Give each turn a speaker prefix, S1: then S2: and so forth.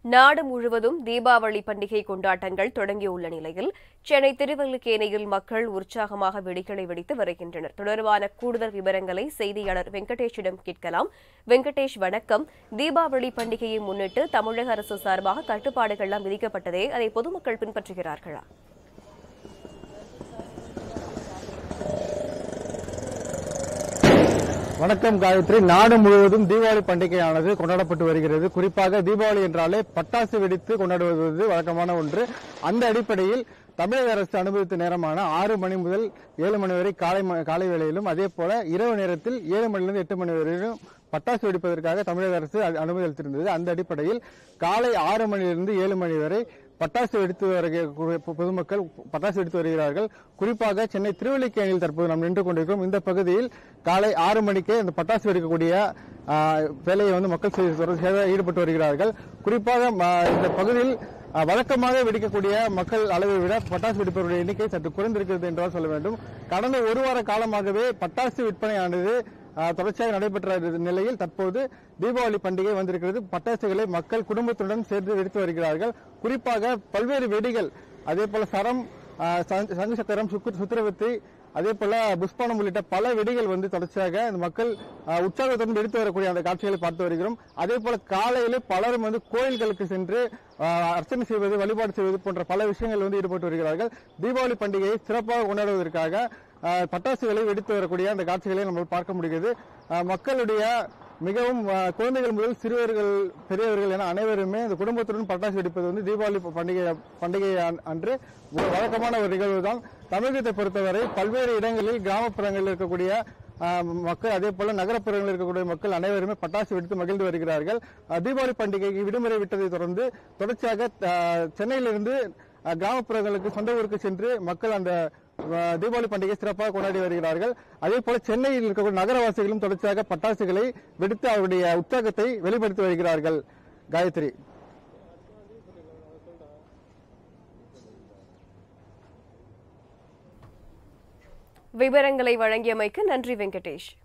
S1: நாடு முழுவதும் தீபாவளி பண்டிகை கொண்டாட்டங்கள் தொடங்கியுள்ள நிலையில் சென்னை திருவல்லிக்கேணியில் மக்கள் உற்சாகமாக வெடிகளை வெடித்து வருகின்றனர் தொடர்பான கூடுதல் விவரங்களை செய்தியாளர் வெங்கடேஷிடம் கேட்கலாம் வெங்கடேஷ் வணக்கம் தீபாவளி பண்டிகையை முன்னிட்டு தமிழக அரசு சார்பாக கட்டுப்பாடுகள்லாம் விதிக்கப்பட்டதே அதை பொதுமக்கள் பின்பற்றுகிறார்களா
S2: வணக்கம் காயத்ரி நாடு முழுவதும் தீபாவளி பண்டிகையானது கொண்டாடப்பட்டு வருகிறது குறிப்பாக தீபாவளி என்றாலே பட்டாசு வெடித்து கொண்டாடுவது வழக்கமான ஒன்று அந்த அடிப்படையில் தமிழக அரசு அனுமதித்த நேரமான ஆறு மணி முதல் ஏழு மணி வரை காலை ம- காலை வேளையிலும் அதே போல இரவு நேரத்தில் ஏழு மணிலிருந்து எட்டு மணி வரையிலும் பட்டாசு வெடிப்பதற்காக தமிழக அரசு அ- அனுமதி அளித்திருந்தது அந்த அடிப்படையில் காலை ஆறு மணியிலிருந்து ஏழு மணி வரை பட்டாசு வெடித்து வருகிற கு- பொதுமக்கள் பட்டாசு வெடித்து வருகிறார்கள் குறிப்பாக சென்னை திருவல்லிக்கேணியில் தற்போது நாம் நின்று கொண்டிருக்கிறோம் இந்த பகுதியில் காலை ஆறு மணிக்கே இந்த பட்டாசு வெடிக்கக்கூடிய ஆ, வேலையை வந்து மக்கள் செய்து- தொடர்ந்து செய்து ஈடுபட்டு வருகிறார்கள் குறிப்பாக ம, இந்த பகுதியில் ஆ, வழக்கமாக வெடிக்கக்கூடிய மக்கள் அளவை விட பட்டாசு வெடிப்பவருடைய எண்ணிக்கை சற்று குறைந்திருக்கிறது என்றால் சொல்ல வேண்டும் கடந்த ஒரு வார காலமாகவே பட்டாசு விற்பனையானது ஆ, தொடர்ச்சியாக நடைபெற்ற நிலையில் தற்போது தீபாவளி பண்டிகை வந்திருக்கிறது பட்டாசுகளை மக்கள் குடும்பத்துடன் சேர்ந்து வெடித்து வருகிறார்கள் குறிப்பாக பல்வேறு வெடிகள் அதே போல சரம் ஆ, சங்கு சங்கு சக்கரம் சுக்கு- சுத்திரவத்தி அதே போல புஷ்பானம் உள்ளிட்ட பல வெடிகள் வந்து தொடர்ச்சியாக இந்த மக்கள் ஆ, உற்சாகத்துடன் வெடித்து வரக்கூடிய அந்த காட்சிகளை பார்த்து வருகிறோம் அதே போல காலையிலே பலரும் வந்து கோயில்களுக்கு சென்று ஆ, அர்ச்சனை செய்வது வழிபாடு செய்வது போன்ற பல விஷயங்கள் வந்து ஈடுபட்டு வருகிறார்கள் தீபாவளி பண்டிகையை சிறப்பாக கொண்டாடுவதற்காக ஆ, பட்டாசுகளை வெடித்து வரக்கூடிய அந்த காட்சிகளை நம்ம பார்க்க முடிகிறது ஆ, மக்களுடைய மிகவும் ஆ, குழந்தைகள் முதல் சிறுவர்கள் பெரியவர்கள் என அனைவருமே இந்த குடும்பத்துடன் பட்டாசு வெடிப்பது வந்து தீபாவளி பண்டிகை பண்டிகை அன்- அன்று ஒரு வழக்கமான ஒரு நிகழ்வு தான் தமிழகத்தை பொறுத்தவரை பல்வேறு இடங்களில் கிராமப்புறங்களில் இருக்கக்கூடிய ஆ, மக்கள் அதே போல நகரப்புறங்களில் இருக்கக்கூடிய மக்கள் அனைவருமே பட்டாசு வெடித்து மகிழ்ந்து வருகிறார்கள் ஆ, தீபாவளி பண்டிகைக்கு விடுமுறை விட்டதை தொடர்ந்து தொடர்ச்சியாக ஆ, சென்னையிலிருந்து ஆ, கிராமப்புறங்களுக்கு சொந்த ஊருக்கு சென்று மக்கள் அந்த ஆ, தீபாவளி பண்டிகை சிறப்பாக கொண்டாடி வருகிறார்கள் அதே போல சென்னையில் இருக்கக்கூடிய நகரவாசிகளும் தொடர்ச்சியாக பட்டாசுகளை வெடித்து அவருடைய உற்சாகத்தை வெளிப்படுத்தி வருகிறார்கள் காயத்ரி
S1: விவரங்களை வழங்கியமைக்கு நன்றி வெங்கடேஷ்